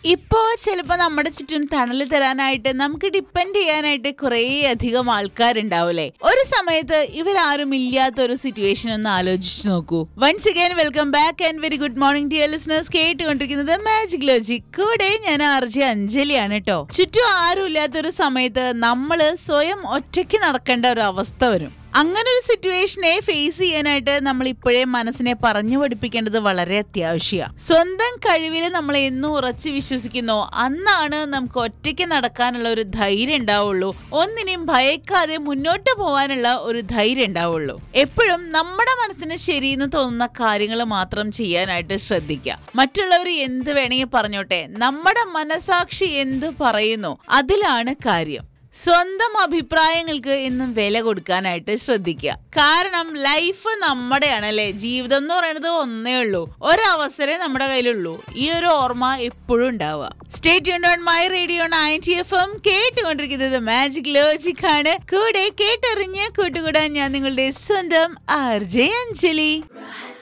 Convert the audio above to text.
ഇപ്പോ ചിലപ്പോ നമ്മുടെ ചുറ്റും തണല് തരാനായിട്ട് നമുക്ക് ഡിപ്പെൻഡ് ചെയ്യാനായിട്ട് കുറേ അധികം ആൾക്കാരുണ്ടാവൂലേ ഒരു സമയത്ത് ഇവരാരും ഇല്ലാത്ത ഒരു സിറ്റുവേഷൻ ഒന്ന് ആലോചിച്ചു നോക്കൂ once again welcome back and very good morning dear listeners കേട്ടുകൊണ്ടിരിക്കുന്നത് മാജിക് ലോജിക് കൂടെ ഞാൻ ആർജി അഞ്ജലിയാണ് കേട്ടോ ചുറ്റും ആരും ഇല്ലാത്തൊരു സമയത്ത് നമ്മള് സ്വയം ഒറ്റയ്ക്ക് നടക്കേണ്ട ഒരു അവസ്ഥ വരും അങ്ങനെ ഒരു സിറ്റുവേഷനെ ഫേസ് ചെയ്യാനായിട്ട് നമ്മൾ ഇപ്പോഴേ മനസ്സിനെ പറഞ്ഞു പഠിപ്പിക്കേണ്ടത് വളരെ അത്യാവശ്യമാണ് സ്വന്തം കഴിവിൽ നമ്മൾ എന്നും ഉറച്ചു വിശ്വസിക്കുന്നോ അന്നാണ് നമുക്ക് ഒറ്റയ്ക്ക് നടക്കാനുള്ള ഒരു ധൈര്യം ഉണ്ടാവുള്ളൂ ഒന്നിനെയും ഭയക്കാതെ മുന്നോട്ട് പോകാനുള്ള ഒരു ധൈര്യം ഉണ്ടാവുള്ളൂ എപ്പോഴും നമ്മുടെ മനസ്സിന് ശരിയെന്ന് തോന്നുന്ന കാര്യങ്ങൾ മാത്രം ചെയ്യാനായിട്ട് ശ്രദ്ധിക്കുക മറ്റുള്ളവർ എന്ത് വേണമെങ്കിൽ പറഞ്ഞോട്ടെ നമ്മുടെ മനസാക്ഷി എന്ത് പറയുന്നു അതിലാണ് കാര്യം സ്വന്തം അഭിപ്രായങ്ങൾക്ക് എന്നും വില കൊടുക്കാനായിട്ട് ശ്രദ്ധിക്കുക കാരണം ലൈഫ് നമ്മുടെയാണ് അല്ലെ ജീവിതം എന്ന് പറയുന്നത് ഒന്നേ ഉള്ളൂ ഒരവസരേ നമ്മുടെ കയ്യിലുള്ളൂ ഈ ഒരു ഓർമ്മ എപ്പോഴും ഉണ്ടാവുക stay on my radio ninety F M കേട്ടുകൊണ്ടിരിക്കുന്നത് മാജിക് ലോജിക് ആണ് കൂടെ കേട്ടറിഞ്ഞ് കൂട്ടുകൂടാൻ ഞാൻ നിങ്ങളുടെ സ്വന്തം ആർ ജെ അഞ്ജലി